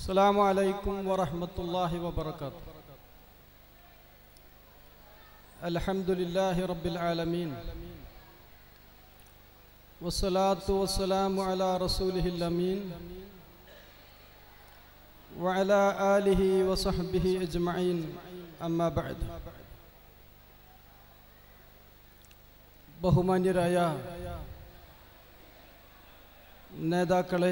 السلام عليكم ورحمة الله وبركاته الحمد لله رب العالمين والصلاة والسلام على رسوله الأمين وعلى آله وصحبه أجمعين أما بعد ബഹുമാന്യരായ നേതാക്കളെ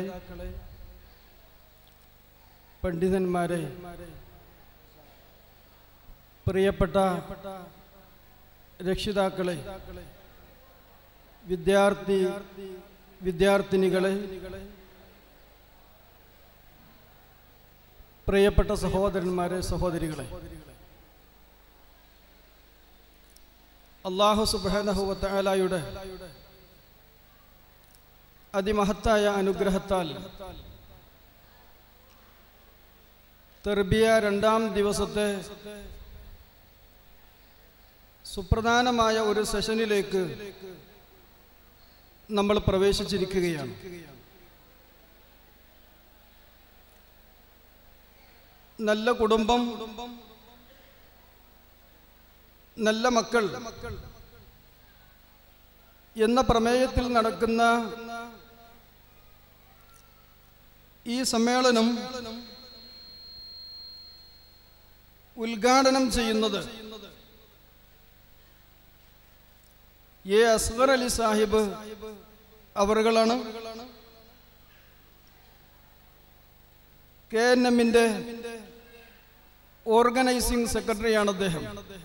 പണ്ഡിതന്മാരെ പ്രിയപ്പെട്ട രക്ഷിതാക്കളെ വിദ്യാർത്ഥി വിദ്യാർത്ഥിനികളെ പ്രിയപ്പെട്ട സഹോദരന്മാരെ സഹോദരികളെ അള്ളാഹു സുബാനഹുവത്തായാലയുടെ അതിമഹത്തായ അനുഗ്രഹത്താൽ തെർബിയ രണ്ടാം ദിവസത്തെ സുപ്രധാനമായ ഒരു സെഷനിലേക്ക് നമ്മൾ പ്രവേശിച്ചിരിക്കുകയാണ് നല്ല കുടുംബം നല്ല മക്കൾ എന്ന പ്രമേയത്തിൽ നടക്കുന്ന ഈ സമ്മേളനം ഉദ്ഘാടനം ചെയ്യുന്നത് എ അസ്ഗർ അലി സാഹിബ് അവറുകളാണ് കെ എൻ എമ്മിൻ്റെ ഓർഗനൈസിംഗ് സെക്രട്ടറിയാണ് അദ്ദേഹം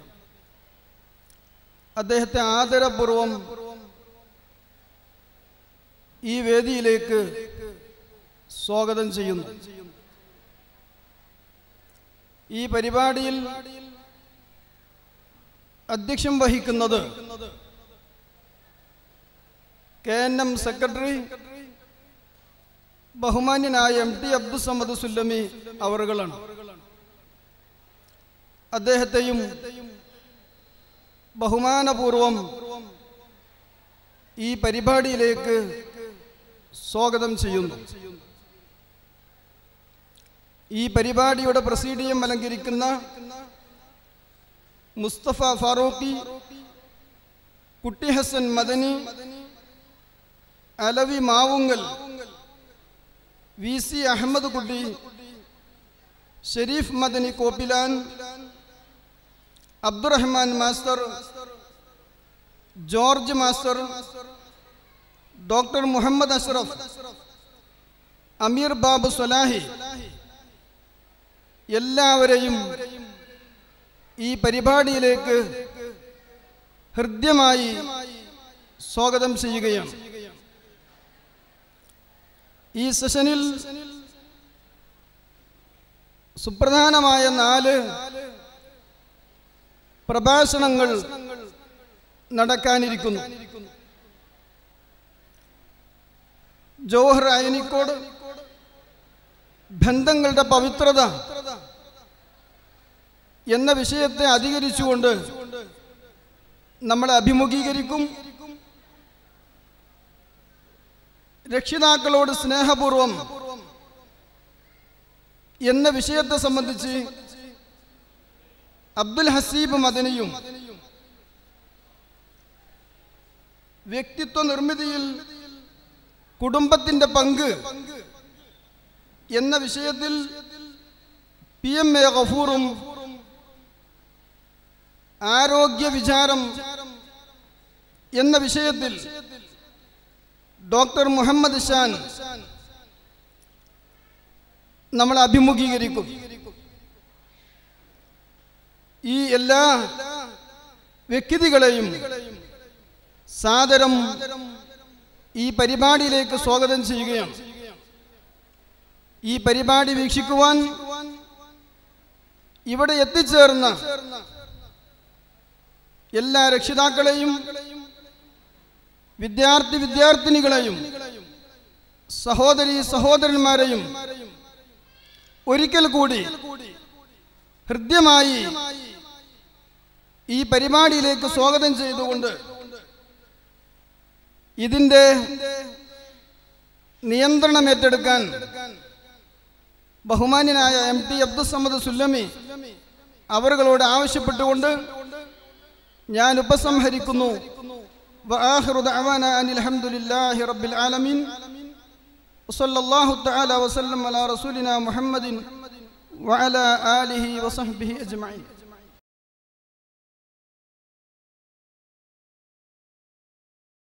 അദ്ദേഹത്തെ ആദരപൂർവം ഈ വേദിയിലേക്ക് സ്വാഗതം ചെയ്യുന്നു ഈ പരിപാടിയിൽ അധ്യക്ഷം വഹിക്കുന്നത് കെ എൻ എം സെക്രട്ടറി ബഹുമാന്യനായ എം ടി അബ്ദുസമ്മദ് സുല്ലമി അവറുകളാണ് അദ്ദേഹത്തെയും ബഹുമാനപൂർവം ഈ പരിപാടിയിലേക്ക് സ്വാഗതം ചെയ്യുന്നു ഈ പരിപാടിയുടെ presidium അലങ്കരിക്കുന്ന Mustafa Farooqi Kutty Hasan Madani Alavi Mavungal V C Ahmed Kutty Shareef Madani Koppilan Abdurahman master George master doctor Muhammad Ashraf Ameer Babu Solahi എല്ലാവരെയും ഈ പരിപാടിയിലേക്ക് ഹൃദ്യമായി സ്വാഗതം ചെയ്യുകയാണ് ഈ സെഷനിൽ സുപ്രധാനമായ നാല് പ്രഭാഷണങ്ങൾ നടക്കാനിരിക്കുന്നു ജോഹർ അയനിക്കോട് ബന്ധങ്ങളുടെ പവിത്രത എന്ന വിഷയത്തെ അധികരിച്ചുകൊണ്ട് നമ്മളെ അഭിമുഖീകരിക്കും രക്ഷിതാക്കളോട് സ്നേഹപൂർവം എന്ന വിഷയത്തെ സംബന്ധിച്ച് അബ്ദുൽ ഹസീബ് മദനിയും വ്യക്തിത്വ നിർമ്മിതിയിൽ കുടുംബത്തിന്റെ പങ്ക് എന്ന വിഷയത്തിൽ പി എം എ ഗഫൂറും ആരോഗ്യ വിചാരം എന്ന വിഷയത്തിൽ ഡോക്ടർ മുഹമ്മദ് ഷാൻ നമ്മൾ അഭിമുഖീകരിക്കും ഈ എല്ലാ വ്യക്തികളെയും സാദരം ഈ പരിപാടിയിലേക്ക് സ്വാഗതം ചെയ്യുകയാണ് ഈ പരിപാടി വീക്ഷിക്കുവാൻ ഇവിടെ എത്തിച്ചേർന്ന എല്ലാ രക്ഷിതാക്കളെയും വിദ്യാർത്ഥി വിദ്യാർത്ഥിനികളെയും സഹോദരി സഹോദരന്മാരെയും ഒരിക്കൽ കൂടി ഹൃദ്യമായി ഈ പരിപാടിയിലേക്ക് സ്വാഗതം ചെയ്തുകൊണ്ട് ഇതിൻ്റെ നിയന്ത്രണം ഏറ്റെടുക്കാൻ ബഹുമാന്യനായ എം ടി അബ്ദുസമ്മദ് സുല്ലമി അവരുകളോട് ആവശ്യപ്പെട്ടുകൊണ്ട് ഞാൻ ഉപസംഹരിക്കുന്നു وآخر دعوانا أن الحمد لله رب العالمين وصلى الله تعالى وسلم على رسولنا محمد وعلى آله وصحبه أجمعين